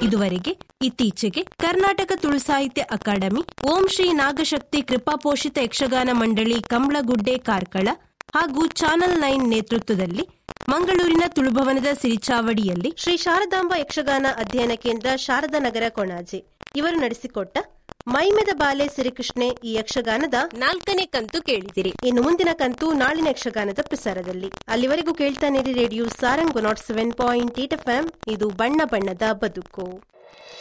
ಇದುವರೆಗೆ ಇತ್ತೀಚೆಗೆ ಕರ್ನಾಟಕ ತುಳು ಸಾಹಿತ್ಯ ಅಕಾಡೆಮಿ ಓಂ ಶ್ರೀ ನಾಗಶಕ್ತಿ ಕೃಪಾಪೋಷಿತ ಯಕ್ಷಗಾನ ಮಂಡಳಿ ಕಂಬ್ಳಗುಡ್ಡೆ ಕಾರ್ಕಳ ಹಾಗೂ ಚಾನಲ್ ನೈನ್ ನೇತೃತ್ವದಲ್ಲಿ ಮಂಗಳೂರಿನ ತುಳುಭವನದ ಸಿರಿಚಾವಡಿಯಲ್ಲಿ ಶ್ರೀ ಶಾರದಾಂಬ ಯಕ್ಷಗಾನ ಅಧ್ಯಯನ ಕೇಂದ್ರ ಶಾರದಾ ನಗರ ಕೊಣಾಜೆ ಇವರು ನಡೆಸಿಕೊಟ್ಟ ಮೈಮೆದ ಬಾಲೆ ಸಿರಿಕೃಷ್ಣೆ ಈ ಯಕ್ಷಗಾನದ ನಾಲ್ಕನೇ ಕಂತು ಕೇಳಿದಿರಿ ಇನ್ನು ಮುಂದಿನ ಕಂತು ನಾಳಿನ ಯಕ್ಷಗಾನದ ಪ್ರಸಾರದಲ್ಲಿ ಅಲ್ಲಿವರೆಗೂ ಕೇಳ್ತಾನಿರಿ radio Sarang nought seven point eight F ಇದು ಬಣ್ಣ ಬಣ್ಣದ ಬದುಕು